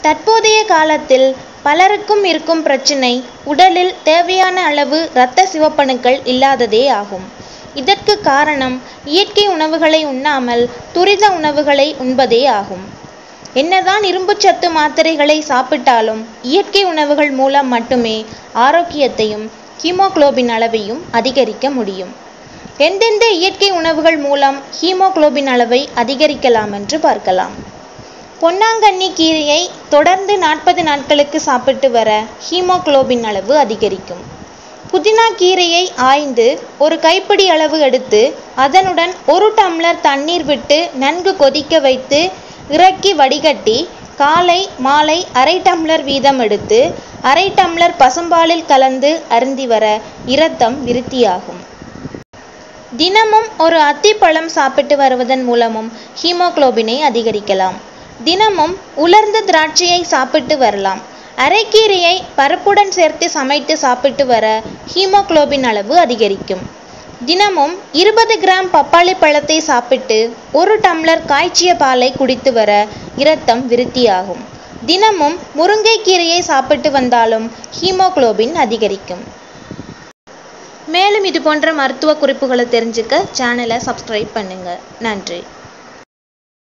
தற்போதைய காலத்தில் பலருக்கும் இருக்கும் பிரச்சினை உடலில் தேவையான அளவு இரத்த சிவப்பணுக்கள் இல்லாததே ஆகும். இதற்கு காரணம் இயற்கை உணவுகளை உண்ணாமல் துரித உணவுகளை உண்பதே ஆகும். என்னதான் இரும்புச்சத்து மாத்திரைகளை சாப்பிட்டாலும் இயற்கை உணவுகள் மூலம் மட்டுமே ஆரோக்கியத்தையும் ஹீமோகுளோபின் அளவையும் அதிகரிக்க முடியும். எந்தெந்த இயற்கை உணவுகள் மூலம் ஹீமோகுளோபின் அளவை அதிகரிக்கலாமென்று பார்க்கலாம். பொன்னாங்கண்ணி கீரையை தொடர்ந்து நாற்பது நாட்களுக்கு சாப்பிட்டு வர ஹீமோகுளோபின் அளவு அதிகரிக்கும். புதினா கீரையை ஆய்ந்து ஒரு கைப்பிடி அளவு எடுத்து அதனுடன் ஒரு டம்ளர் தண்ணீர் விட்டு நன்கு கொதிக்க வைத்து இறக்கி வடிகட்டி காலை மாலை அரை டம்ளர் வீதம் எடுத்து அரை டம்ளர் பசும்பாலில் கலந்து அருந்தி வர இரத்தம் விருத்தியாகும். தினமும் ஒரு அத்திப்பழம் சாப்பிட்டு வருவதன் மூலமும் ஹீமோகுளோபினை அதிகரிக்கலாம். தினமும் உலர்ந்த திராட்சையை சாப்பிட்டு வரலாம். அரைக்கீரையை பருப்புடன் சேர்த்து சமைத்து சாப்பிட்டு வர ஹீமோகுளோபின் அளவு அதிகரிக்கும். தினமும் இருபது கிராம் பப்பாளி பழத்தை சாப்பிட்டு ஒரு டம்ளர் காய்ச்சிய பாலை குடித்து வர இரத்தம் விருத்தியாகும். தினமும் முருங்கை கீரையை சாப்பிட்டு வந்தாலும் ஹீமோகுளோபின் அதிகரிக்கும். மேலும் இதுபோன்ற மருத்துவ குறிப்புகளை தெரிஞ்சுக்க சேனலை சப்ஸ்கிரைப் பண்ணுங்க. நன்றி.